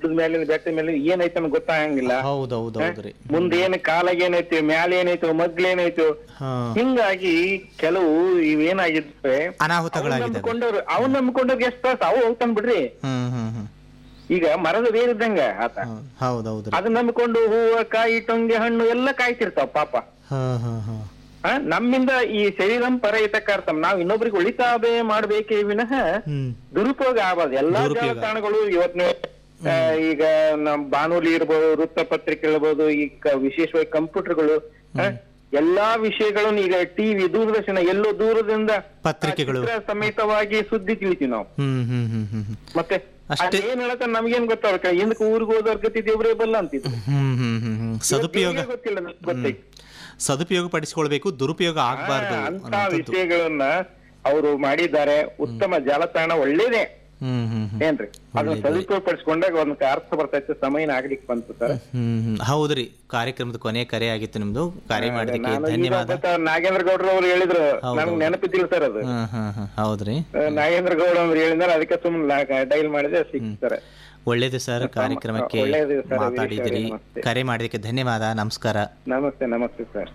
ಗುಡ್ಡದ ಮೇಲೆ ಬೆಟ್ಟದ ಮೇಲೆ ಏನೈತೆ ಅನ್ನೋ ಗೊತ್ತಾಗಂಗಿಲ್ಲ ಹೌದೌದು ಹೌದ್ರಿ ಮುಂದೆ ಏನ್ ಕಾಲಾಗ ಏನೈತಿ ಮ್ಯಾಲ ಏನೈತೋ ಮಗ್ಲ ಏನೈತೋ ಹಾ ಹಿಂಗಾಗಿ ಕೆಲವು ಇವೇನಾಗಿರ್ತವೆ ಅನಾಹುತಗಳಾಗಿದ್ದಾವೆ ನಂಬ್ಕೊಂಡವ್ರು ಅವ್ನ್ ನಂಬ್ಕೊಂಡವ್ರಿಗೆ ಎಷ್ಟು ತ್ರಾಸ ಅವು ಹೋಗ್ತಾನ್ ಬಿಡ್ರಿ ಹ್ಮ್ ಹ್ಮ್ ಹ್ಮ್ ಈಗ ಮರದ ಬೇರಿದ್ದಂಗ ಆತ ಹೌದ್- ಹೌದೌದ್ರಿ ಅದನ್ನ ನಂಬಿಕೊಂಡು ಹೂವ ಕಾಯಿ ಟೊಂಗೆ ಹಣ್ಣು ಎಲ್ಲ ಕಾಯ್ತಿರ್ತಾವ ಪಾಪ ಹಾ ಹಾ ಹಾ ಆ, ನಮ್ಮಿಂದ ಈ ಶರೀರಂ ಪರಹಿತಕಾರ್ತಂ ನಾವ್ ಇನ್ನೊಬ್ರಿಗೆ ಉಳಿತಾವೆ ಮಾಡ್ಬೇಕೇ ವಿನಃ ಹ್ಮ್ ದುರುಪಯೋಗ ಆಗಬಾರ್ದು ಎಲ್ಲಾ ದುರುಪಯೋಗ. ಜಾಲತಾಣಗಳು ಇವತ್ತಿನ ಆ, ಈಗ ನಮ್ ಬಾನುಲಿ ಇರ್ಬೋದು ವೃತ್ತಪತ್ರಿಕೆ ಇರ್ಬೋದು ಈ ಕ- ವಿಶೇಷವಾಗಿ ಕಂಪ್ಯೂಟರ್ಗಳು ಆ, ಎಲ್ಲಾ ವಿಷಯಗಳನ್ನು ಈಗ ಟಿವಿ ದೂರದರ್ಶನ ಎಲ್ಲೋ ದೂರದಿಂದ ಪತ್ರಿಕೆಗಳು. ಚಿತ್ರ ಸಮೇತವಾಗಿ ಸುದ್ದಿ ತಿಳಿತೀವಿ ನಾವು ಹ್ಮ್ ಹ್ಮ್ ಹ್ಮ್ ಹ್ಮ್ ಹ್ಮ್ ಮತ್ತೆ ಅಷ್ಟೇ. ಏನ್ ಹೇಳತ್ತ ನಮ್ಗೇನ್ ಗೊತ್ತಾಗ ಹಿಂದಕ್ಕೆ ಊರಿಗೆ ಹೋದವ್ರ ಗತಿ ದೇವ್ರೇ ಬಲ್ಲ ಅಂತಿದ್ರು ಹ್ಮ್ ಹ್ಮ್ ಹ್ಮ್ ಹ್ಮ್ ಸದುಪಯೋಗ ದೇವ್ರಿಗೆ ಗೊತ್ತಿಲ್ಲ ನಮ್ಗ್ ಗೊತ್ತೈತಿ ಸದುಪಯೋಗ ಪಡಿಸ್ಕೊಳ್ಬೇಕು ದುರುಪಯೋಗ ಆಗ್ಬಾರ್ದು ಅಂತ ಅನ್ನೋಂಥದ್ದು. ವಿಷಯಗಳನ್ನ ಅವರು ಮಾಡಿದ್ದಾರೆ ಉತ್ತಮ ಜಾಲತಾಣ ಒಳ್ಳೇದೇ ಹ್ಮ್ ಹ್ಮ್ ಹ್ಮ್ ಏನ್ರಿ ಅದನ್ನ ಸದುಪಯೋಗ ಪಡಿಸ್ಕೊಂಡಾಗ ಒಂದ್ ಅರ್ಥ ಬರ್ತೈತೆ ಸಮಯನ ಆಗ್ಲಿಕ್ಕೆ ಬಂತು ಸರ್ ಹ್ಮ್ ಹ್ಮ್ ಹೌದ್ರಿ ಕಾರ್ಯಕ್ರಮದ ಕೊನೆ ಕರೆ ಆಗಿತ್ತು ನಿಮ್ದು ಕರೆ ಮಾಡೋದಕ್ಕೆ ನಾನು ಈಗ ಧನ್ಯವಾದ ಗೊತ್ತಾ ನಾಗೇಂದ್ರ ಗೌಡ್ರು ಅವ್ರು ಹೇಳಿದ್ರು ಹೌದು. ನನ್ಗೆ ನೆನಪಿದ್ದಿಲ್ಲ ಸರ್ ಅದು ಹ್ಮ್ ಹ್ಮ್ ಹ್ಮ್ ಹೌದ್ರಿ ಆ, ನಾಗೇಂದ್ರ ಗೌಡ ಅವ್ರು ಹೇಳಿದ್ರೆ ಅದಕ್ಕೆ ಸುಮ್ಮನೆ ಡೈಲ್ ಮಾಡಿದೆ ಸಿಗ್ತಾರೆ ಒಳ್ಳೇದು ಸರ್ ಕಾರ್ಯಕ್ರಮಕ್ಕೆ ಒಳ್ಳೇದು ಸರ್, ಮಾತಾಡಿದಿರಿ ವೀಕ್ಷಕರೇ, ನಮಸ್ತೆ. ಕರೆ ಮಾಡಿದಕ್ಕೆ ಧನ್ಯವಾದ ನಮಸ್ಕಾರ ನಮಸ್ತೆ ನಮಸ್ತೆ ಸರ್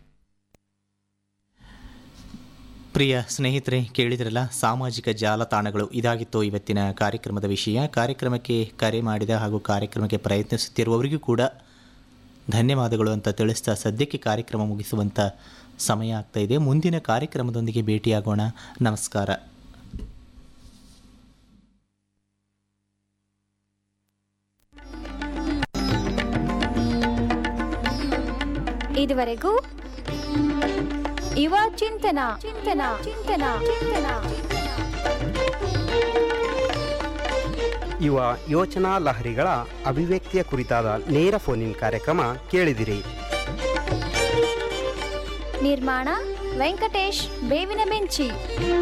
ಪ್ರಿಯ ಸ್ನೇಹಿತರೆ ಕೇಳಿದ್ರಲ್ಲ ಸಾಮಾಜಿಕ ಜಾಲತಾಣಗಳು ಇದಾಗಿತ್ತು ಇವತ್ತಿನ ಕಾರ್ಯಕ್ರಮದ ವಿಷಯ ಕಾರ್ಯಕ್ರಮಕ್ಕೆ ಕರೆ ಮಾಡಿದ ಹಾಗೂ ಕಾರ್ಯಕ್ರಮಕ್ಕೆ ಪ್ರಯತ್ನಿಸುತ್ತಿರುವವರಿಗೂ ಕೂಡ ಧನ್ಯವಾದಗಳು ಅಂತ ತಿಳಿಸ್ತಾ ಸದ್ಯಕ್ಕೆ ಕಾರ್ಯಕ್ರಮ ಮುಗಿಸುವಂಥ ಸಮಯ ಆಗ್ತಾ ಇದೆ ಮುಂದಿನ ಕಾರ್ಯಕ್ರಮದೊಂದಿಗೆ ಭೇಟಿಯಾಗೋಣ ನಮಸ್ಕಾರ ಇದುವರೆಗೂ ಯುವ ಚಿಂತನ ಚಿಂತನ ಚಿಂತನ ಚಿಂತನ ಯುವ ಯೋಚನಾ ಲಹರಿಗಳ ಅಭಿವ್ಯಕ್ತಿಯ ಕುರಿತಾದ ನೇರ ಫೋನಿನ್ ಕಾರ್ಯಕ್ರಮ ಕೇಳಿದಿರಿ ನಿರ್ಮಾಣ ವೆಂಕಟೇಶ್ ಬೇವಿನ ಬೆಂಚಿ